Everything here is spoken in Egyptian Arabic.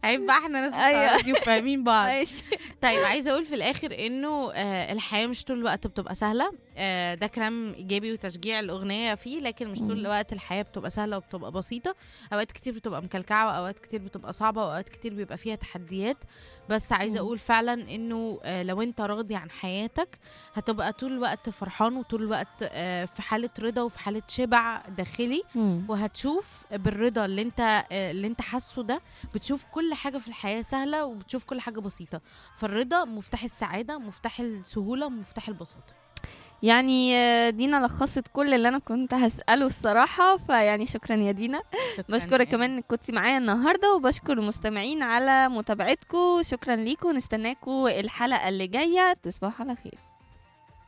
عيب بقى احنا ناس أيوة. بتاع راديو فاهمين بعض ماشي طيب عايزه اقول في الاخر انه آه الحياه مش طول الوقت بتبقى سهله آه ده كلام ايجابي وتشجيع الاغنيه فيه لكن مش طول مم. الوقت الحياه بتبقى سهله وبتبقى بسيطه اوقات كتير بتبقى مكلكعه واوقات كتير بتبقى صعبه واوقات كتير بيبقى فيها تحديات بس عايزه مم. اقول فعلا انه آه لو انت راضي عن حياتك هتبقى طول الوقت فرحان وطول الوقت آه في حاله رضا وفي حاله شبع داخلي وهتشوف بالرضا اللي انت آه، اللي انت حاسه ده بتشوف كل حاجه في الحياه سهله وبتشوف كل حاجه بسيطه فالرضا مفتاح السعاده مفتاح السهوله مفتاح البساطه يعني آه، دينا لخصت كل اللي انا كنت هسأله الصراحة فيعني شكرا يا دينا شكراً بشكرك يعني. كمان انك كنتي معايا النهارده وبشكر المستمعين على متابعتكم شكرا ليكم نستناكم الحلقة اللي جاية تصبحوا على خير